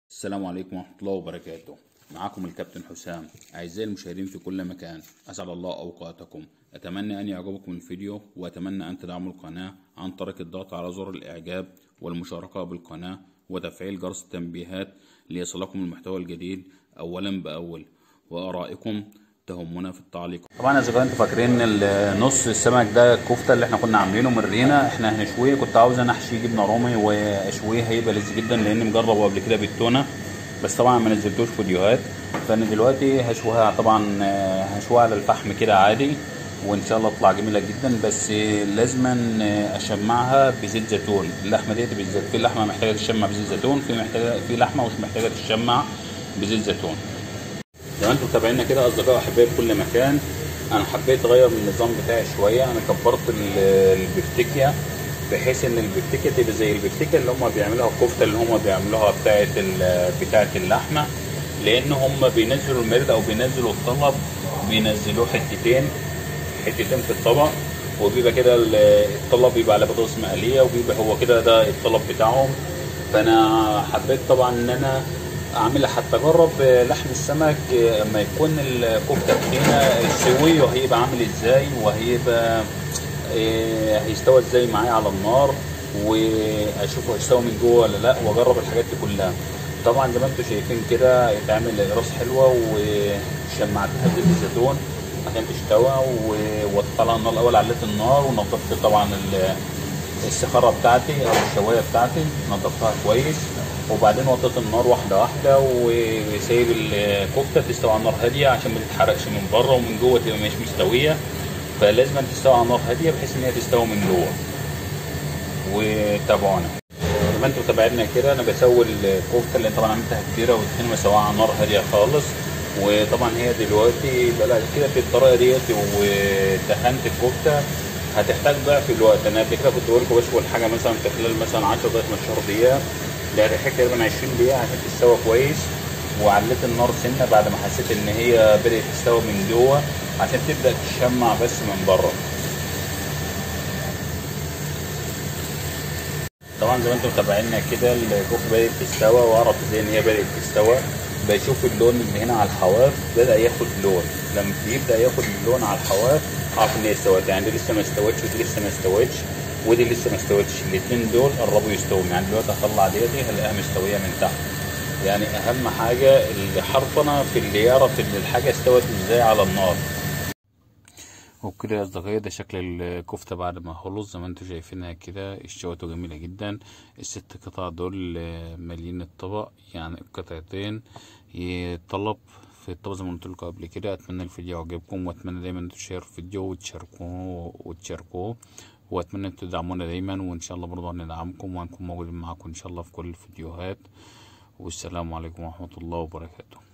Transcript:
السلام عليكم ورحمة الله وبركاته معكم الكابتن حسام أعزائي المشاهدين في كل مكان أسعد الله أوقاتكم أتمنى أن يعجبكم الفيديو وأتمنى أن تدعموا القناة عن طريق الضغط على زر الإعجاب والمشاركة بالقناة وتفعيل جرس التنبيهات ليصلكم المحتوى الجديد أولا بأول وآرائكم تهمنا في التعليق طبعا يا زملاء انتوا فاكرين ال- نص السمك ده الكفته اللي احنا كنا عاملينه من رينا احنا هنشويه كنت عاوز انا احشيه جبنه رومي واشويه هيبقى لذيذ جدا لان مجربه قبل كده بالتونه بس طبعا ما نزلتوش فيديوهات فانا دلوقتي هشويها طبعا آه، هشويها على الفحم كده عادي وان شاء الله تطلع جميله جدا بس لازما اشمعها بزيت زيتون اللحمه ديت بالذات في لحمه محتاجه تشمع بزيت زيتون في محتاجه في لحمه مش محتاجه تشمع بزيت زيتون زي ما انتم متابعينا كده اصدقاء احبائي في كل مكان انا حبيت اغير من النظام بتاعي شويه انا كبرت ال- البفتيكيا بحيث ان البفتيكيا تبقى زي البفتيكيا اللي هم بيعملوها الكفته اللي هم بيعملوها بتاعه ال- بتاعه اللحمه لان هم بينزلوا المرد او بينزلوا الطلب بينزلوه حتتين حتتين في الطبق وبيبقى كده ال- الطلب بيبقى على بطاطس مقليه وبيبقى هو كده ده الطلب بتاعهم فانا حبيت طبعا ان انا اعملها حتى اجرب لحم السمك اما يكون الكفته تخينه سويه هيبقى عامل ازاي وهيبقى إيه، هيستوى ازاي معايا على النار واشوفه هيستوى من جوه ولا لا واجرب الحاجات دي كلها طبعا زي ما انتم شايفين كده اتعمل راس حلوه وشمعتها بزيت الزيتون عشان تستوى و- وطلع النار الاول عليت النار ونضفت طبعا ال- السخرة بتاعتي او الشواية بتاعتي نضفتها كويس وبعدين وطيت النار واحدة واحدة وسايب الكفتة تستوي على نار هادية عشان ما تتحرقش من بره ومن جوه تبقى مش مستوية فلازم تستوي على نار هادية بحيث ان هي تستوي من جوه وتابعونا زي ما انتم متابعينا كده انا بسوي الكفته اللي طبعا عملتها كتيره والتاني بسويها على نار هاديه خالص وطبعا هي دلوقتي بقى كده في الطريقه ديت ودهنت الكفته هتحتاج ضعف الوقت انا قبل كده كنت بقول لكم بشوي الحاجه مثلا في خلال مثلا 10 دقائق 12 دقيقه لا هتحتاج تقريبا 20 دقيقه عشان تستوى كويس وعليت النار سنه بعد ما حسيت ان هي بدات تستوي من جوه عشان تبدا تشمع بس من بره طبعا زي ما انتم متابعينا كده الكوكو بدات تستوى واعرف ازاي ان هي بدات تستوى بشوف اللون اللي هنا على الحواف بدا ياخد لون لما بيبدا ياخد اللون على الحواف اعرف ان هي استوت يعني دي لسه ما استوتش ودي لسه ما استوتش ودي لسه ما استوتش الاثنين دول قربوا يستووا يعني دلوقتي هطلع ديتي هلاقيها مستويه من تحت يعني اهم حاجه الحرفنه في اللي يعرف ان الحاجه استوت ازاي على النار وبكده يا اصدقائي ده شكل الكفته بعد ما خلص زي ما انتم شايفينها كده اشتوته جميله جدا الست قطع دول آه، مالين الطبق يعني القطعتين يتطلب في الطبق زي ما قلت لكم قبل كده اتمنى الفيديو يعجبكم واتمنى دايما تشيروا الفيديو وتشاركوه وتشاركوه واتمنى انتوا تدعمونا دايما وان شاء الله برضه هندعمكم وهنكون موجودين معاكم ان شاء الله في كل الفيديوهات والسلام عليكم ورحمه الله وبركاته